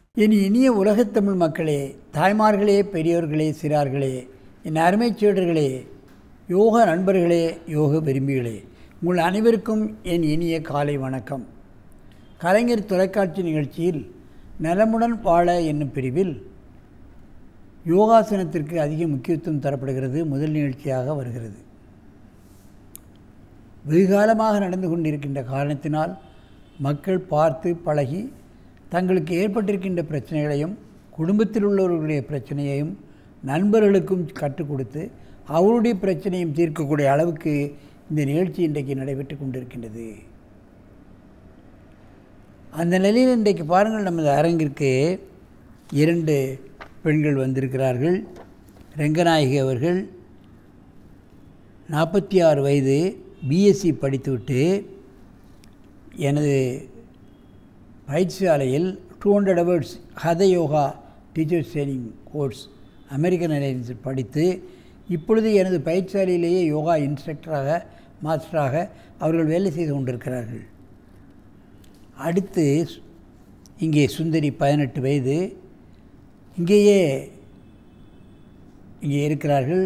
என் இனிய உலகத்தமிழ் மக்களே தாய்மார்களே பெரியோர்களே சிறார்களே என் அருமைச் சீடர்களே யோக நண்பர்களே யோக விரும்பிகளே உங்கள் அனைவருக்கும் என் இனிய காலை வணக்கம் கலைஞர் தொலைக்காட்சி நிகழ்ச்சியில் நலமுடன் வாழ என்னும் பிரிவில் யோகாசனத்திற்கு அதிக முக்கியத்துவம் தரப்படுகிறது முதல் நிகழ்ச்சியாக வருகிறது வெகுகாலமாக நடந்து கொண்டிருக்கின்ற காரணத்தினால் மக்கள் பார்த்து பழகி தங்களுக்கு ஏற்பட்டிருக்கின்ற பிரச்சனைகளையும் குடும்பத்தில் உள்ளவர்களுடைய பிரச்சனையையும் நண்பர்களுக்கும் கற்றுக் கொடுத்து அவருடைய பிரச்சனையும் தீர்க்கக்கூடிய அளவுக்கு இந்த நிகழ்ச்சி இன்றைக்கு நடைபெற்று கொண்டிருக்கின்றது அந்த நிலையில் இன்றைக்கு பாருங்கள் நமது அரங்கிற்கு இரண்டு பெண்கள் வந்திருக்கிறார்கள் ரெங்கநாயகி அவர்கள் நாற்பத்தி ஆறு வயது பிஎஸ்சி படித்துவிட்டு எனது பயிற்சியாலையில் two hundred hours Hatha yoga teachers training course American ஏர்லைன்ஸில் படித்து இப்பொழுது எனது பயிற்சியாலையிலேயே யோகா இன்ஸ்ட்ரக்டராக மாஸ்டராக அவர்கள் வேலை செய்து கொண்டிருக்கிறார்கள் அடுத்து இங்கே சுந்தரி பதினெட்டு வயது இங்கேயே இங்கே இருக்கிறார்கள்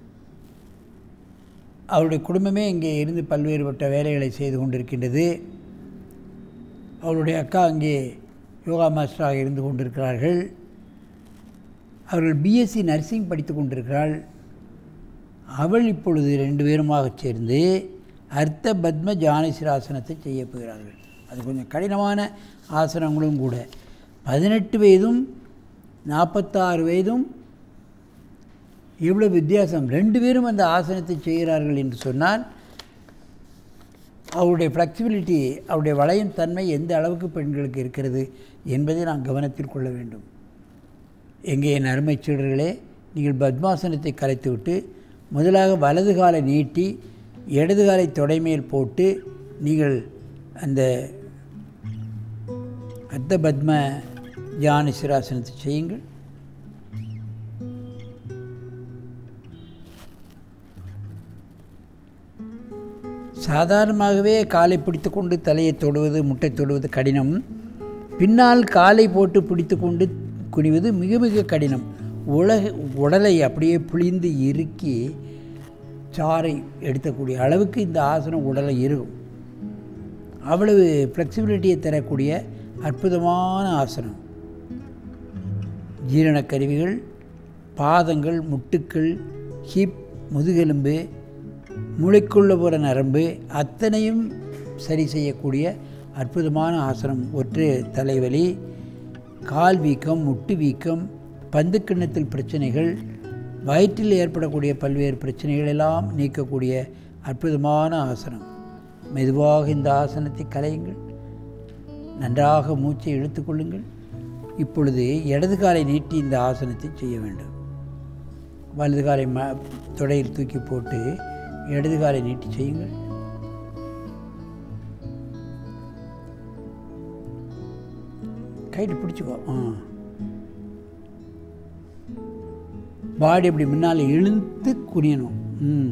அவருடைய குடும்பமே இங்கே இருந்து பல்வேறுபட்ட வேலைகளை செய்து கொண்டிருக்கின்றது அவருடைய அக்கா அங்கே யோகா மாஸ்டராக இருந்து கொண்டிருக்கிறார்கள் அவர்கள் பிஎஸ்சி நர்சிங் படித்து கொண்டிருக்கிறாள் அவள் இப்பொழுது ரெண்டு பேருமாக சேர்ந்து அர்த்த பத்ம ஜானசிராசனத்தை செய்ய போகிறார்கள் அது கொஞ்சம் கடினமான ஆசனங்களும் கூட பதினெட்டு வயதும் நாற்பத்தாறு வயதும் எவ்வளோ வித்தியாசம் ரெண்டு பேரும் அந்த ஆசனத்தை செய்கிறார்கள் என்று சொன்னால் அவருடைய ஃப்ளெக்சிபிலிட்டி அவருடைய வளையும் தன்மை எந்த அளவுக்கு பெண்களுக்கு இருக்கிறது என்பதை நாம் கவனத்தில் கொள்ள வேண்டும் எங்கே என் அருமை சீடர்களே நீங்கள் பத்மாசனத்தை கலைத்துவிட்டு முதலாக வலது காலை நீட்டி இடது காலை தொடைமேல் போட்டு நீங்கள் அந்த அர்த்த பத்ம தியான சிராசனத்தை செய்யுங்கள் சாதாரணமாகவே காலை பிடித்து கொண்டு தலையை தொடுவது முட்டை தொடுவது கடினம் பின்னால் காலை போட்டு பிடித்து கொண்டு குனிவது மிக மிக கடினம் உலக உடலை அப்படியே புளிந்து இறுக்கி சாறை எடுக்கக்கூடிய அளவுக்கு இந்த ஆசனம் உடலை இருக்கும் அவ்வளவு ஃப்ளெக்சிபிலிட்டியை தரக்கூடிய அற்புதமான ஆசனம் ஜீரண கருவிகள் பாதங்கள் முட்டுக்கள் ஹிப் முதுகெலும்பு மூளைக்குள்ள போகிற நரம்பு அத்தனையும் சரி செய்யக்கூடிய அற்புதமான ஆசனம் ஒற்று தலைவலி கால் வீக்கம் முட்டு வீக்கம் பந்து கிண்ணத்தில் பிரச்சனைகள் வயிற்றில் ஏற்படக்கூடிய பல்வேறு பிரச்சனைகள் எல்லாம் நீக்கக்கூடிய அற்புதமான ஆசனம் மெதுவாக இந்த ஆசனத்தை கலையுங்கள் நன்றாக மூச்சை இழுத்துக்கொள்ளுங்கள் இப்பொழுது இடது காலை நீட்டி இந்த ஆசனத்தை செய்ய வேண்டும் வலது காலை ம தொடையில் தூக்கி போட்டு இடது காலை நீட்டி செய்யுங்கள் கைட்டு பிடிச்சிக்கோ ஆ பாடி அப்படி முன்னால் இழுத்து குனியணும் ம்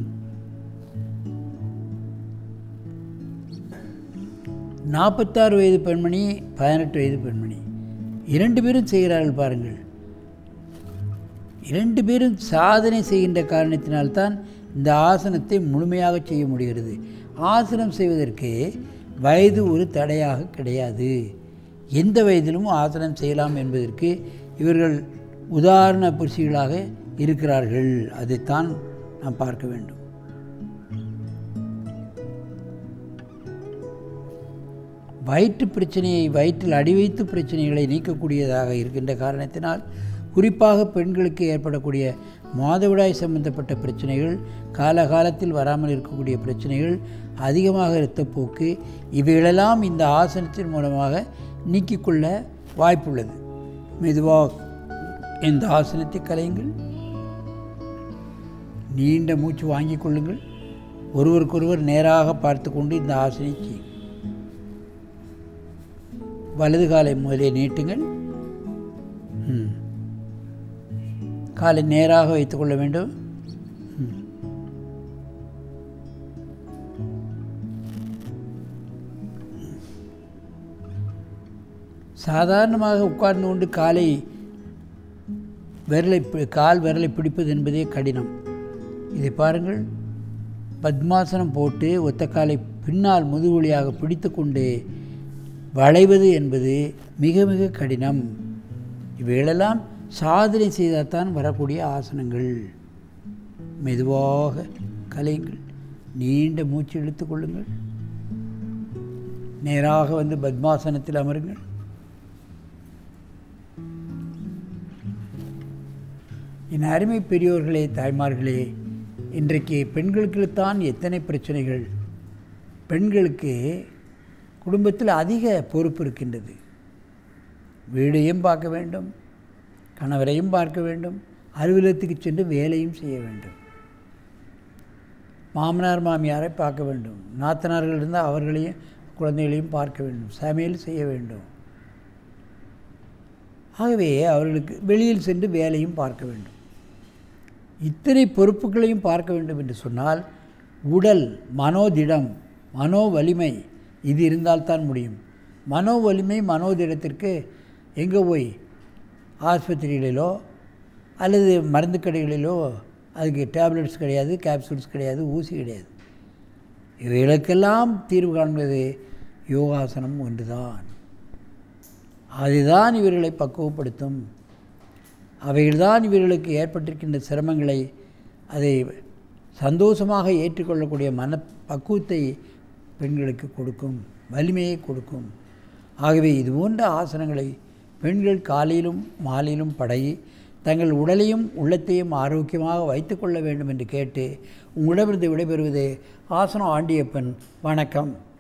நாற்பத்தாறு வயது பெண்மணி பதினெட்டு வயது பெண்மணி இரண்டு பேரும் செய்கிறார்கள் பாருங்கள் இரண்டு பேரும் சாதனை செய்கின்ற காரணத்தினால்தான் இந்த ஆசனத்தை முழுமையாக செய்ய முடிகிறது ஆசனம் செய்வதற்கு வயது ஒரு தடையாக கிடையாது எந்த வயதிலும் ஆசனம் செய்யலாம் என்பதற்கு இவர்கள் உதாரண புருஷிகளாக இருக்கிறார்கள் அதைத்தான் நாம் பார்க்க வேண்டும் வயிற்று பிரச்சனையை வயிற்றில் அடி வைத்து பிரச்சனைகளை நீக்கக்கூடியதாக இருக்கின்ற காரணத்தினால் குறிப்பாக பெண்களுக்கு ஏற்படக்கூடிய மாதவிடாய் சம்பந்தப்பட்ட பிரச்சனைகள் காலகாலத்தில் வராமல் இருக்கக்கூடிய பிரச்சனைகள் அதிகமாக இரத்தப்போக்கு இவைகளெல்லாம் இந்த ஆசனத்தின் மூலமாக நீக்கிக்கொள்ள வாய்ப்புள்ளது மெதுவாக இந்த ஆசனத்தை கலையுங்கள் நீண்ட மூச்சு வாங்கிக் கொள்ளுங்கள் ஒருவருக்கொருவர் நேராக பார்த்து கொண்டு இந்த ஆசனை செய்யும் வலது காலை முதலே நீட்டுங்கள் ம் காலை நேராக வைத்துக்கொள்ள வேண்டும் ம். சாதாரணமாக உட்கார்ந்து கொண்டு காலை விரலை பி- கால் விரலை பிடிப்பது என்பதே கடினம் இதை பாருங்கள் பத்மாசனம் போட்டு ஒத்த காலை பின்னால் முதுகுழியாக பிடித்து கொண்டு வளைவது என்பது மிக மிக கடினம் இவைகளெல்லாம் சாதனை செய்தால்தான் வரக்கூடிய ஆசனங்கள் மெதுவாக கலையுங்கள் நீண்ட மூச்சு இழுத்துக் கொள்ளுங்கள் நேராக வந்து பத்மாசனத்தில் அமருங்கள் என் அருமை பெரியோர்களே தாய்மார்களே இன்றைக்கு பெண்களுக்குத்தான் எத்தனை பிரச்சனைகள் பெண்களுக்கு குடும்பத்தில் அதிக பொறுப்பு இருக்கின்றது வீடையும் பார்க்க வேண்டும் கணவரையும் பார்க்க வேண்டும் அலுவலகத்துக்கு சென்று வேலையும் செய்ய வேண்டும் மாமனார் மாமியாரை பார்க்க வேண்டும் நாத்தனார்கள் இருந்தால் அவர்களையும் குழந்தைகளையும் பார்க்க வேண்டும் சமையல் செய்ய வேண்டும் ஆகவே அவர்களுக்கு வெளியில் சென்று வேலையும் பார்க்க வேண்டும் இத்தனை பொறுப்புகளையும் பார்க்க வேண்டும் என்று சொன்னால் உடல் மனோதிடம் மனோ வலிமை இது இருந்தால்தான் முடியும் மனோ வலிமை மனோதிடத்திற்கு எங்கே போய் ஆஸ்பத்திரிகளிலோ அல்லது மருந்து கடைகளிலோ அதுக்கு டேப்லெட்ஸ் கிடையாது கேப்சூல்ஸ் கிடையாது ஊசி கிடையாது இவைகளுக்கெல்லாம் தீர்வு காண்பது யோகாசனம் ஒன்றுதான் அதுதான் இவர்களை பக்குவப்படுத்தும் அவைகள்தான் இவர்களுக்கு ஏற்பட்டிருக்கின்ற சிரமங்களை அதை சந்தோஷமாக ஏற்றுக்கொள்ளக்கூடிய மன பக்குவத்தை பெண்களுக்கு கொடுக்கும் வலிமையை கொடுக்கும் ஆகவே இது போன்ற ஆசனங்களை பெண்கள் காலையிலும் மாலையிலும் பழகி தங்கள் உடலையும் உள்ளத்தையும் ஆரோக்கியமாக வைத்துக்கொள்ள வேண்டும் என்று கேட்டு உங்களிடமிருந்து விடைபெறுவது ஆசனம் ஆண்டியப்பன் வணக்கம்